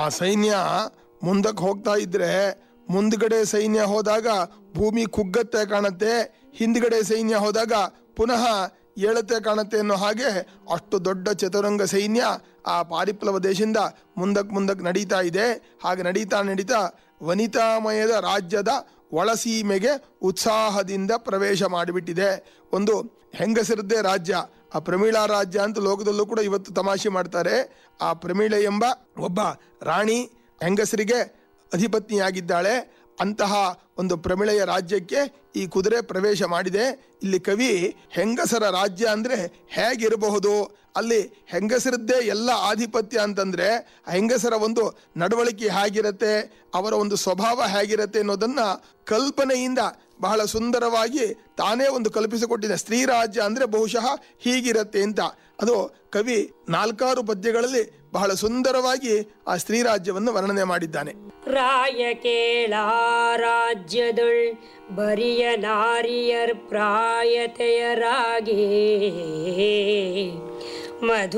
ಆ ಸೈನ್ಯ ಮುಂದಕ್ಕೆ ಹೋಗ್ತಾ ಇದ್ರೆ ಮುಂದ್ಗಡೆ ಸೈನ್ಯ ಹೋದಾಗ ಭೂಮಿ ಕುಗ್ಗತ್ತೆ ಕಾಣತ್ತೆ ಹಿಂದ್ಗಡೆ ಸೈನ್ಯ ಹೋದಾಗ ಪುನಃ ಏಳತೆ ಕಾಣುತ್ತೆ ಅನ್ನೋ ಹಾಗೆ ಅಷ್ಟು ದೊಡ್ಡ ಚತುರಂಗ ಸೈನ್ಯ ಆ ಪಾರಿಪ್ಲವ ದೇಶದಿಂದ ಮುಂದಕ್ಕೆ ಮುಂದಕ್ಕೆ ನಡೀತಾ ಇದೆ ಹಾಗೆ ನಡೀತಾ ನಡೀತಾ ವನಿತಾಮಯದ ರಾಜ್ಯದ ಒಳಸೀಮೆಗೆ ಉತ್ಸಾಹದಿಂದ ಪ್ರವೇಶ ಮಾಡಿಬಿಟ್ಟಿದೆ ಒಂದು ಹೆಂಗಸರದ್ದೇ ರಾಜ್ಯ ಆ ಪ್ರಮೀಳಾ ರಾಜ್ಯ ಅಂತ ಲೋಕದಲ್ಲೂ ಕೂಡ ಇವತ್ತು ತಮಾಷೆ ಮಾಡ್ತಾರೆ ಆ ಪ್ರಮೀಳ ಎಂಬ ಒಬ್ಬ ರಾಣಿ ಹೆಂಗಸರಿಗೆ ಅಧಿಪತ್ನಿಯಾಗಿದ್ದಾಳೆ ಅಂತಹ ಒಂದು ಪ್ರಮಿಳೆಯ ರಾಜ್ಯಕ್ಕೆ ಈ ಕುದುರೆ ಪ್ರವೇಶ ಮಾಡಿದೆ ಇಲ್ಲಿ ಕವಿ ಹೆಂಗಸರ ರಾಜ್ಯ ಅಂದ್ರೆ ಹೇಗಿರಬಹುದು ಅಲ್ಲಿ ಹೆಂಗಸರದ್ದೇ ಎಲ್ಲ ಆಧಿಪತ್ಯ ಅಂತಂದ್ರೆ ಆ ಹೆಂಗಸರ ಒಂದು ನಡವಳಿಕೆ ಹೇಗಿರತ್ತೆ ಅವರ ಒಂದು ಸ್ವಭಾವ ಹೇಗಿರತ್ತೆ ಅನ್ನೋದನ್ನ ಕಲ್ಪನೆಯಿಂದ ಬಹಳ ಸುಂದರವಾಗಿ ತಾನೇ ಒಂದು ಕಲ್ಪಿಸಿಕೊಟ್ಟಿದೆ ಸ್ತ್ರೀ ರಾಜ್ಯ ಅಂದ್ರೆ ಬಹುಶಃ ಹೀಗಿರತ್ತೆ ಅಂತ ಅದು ಕವಿ ನಾಲ್ಕಾರು ಪದ್ಯಗಳಲ್ಲಿ ಬಹಳ ಸುಂದರವಾಗಿ ಆ ಸ್ತ್ರೀ ರಾಜ್ಯವನ್ನು ವರ್ಣನೆ ಮಾಡಿದ್ದಾನೆ ರಾಯ ಕೇಳ ರಾಜ್ಯದುಳ್ ಬರಿಯ ನಾರಿಯರ್ ಪ್ರಾಯತೆಯರಾಗಿ ಮಧು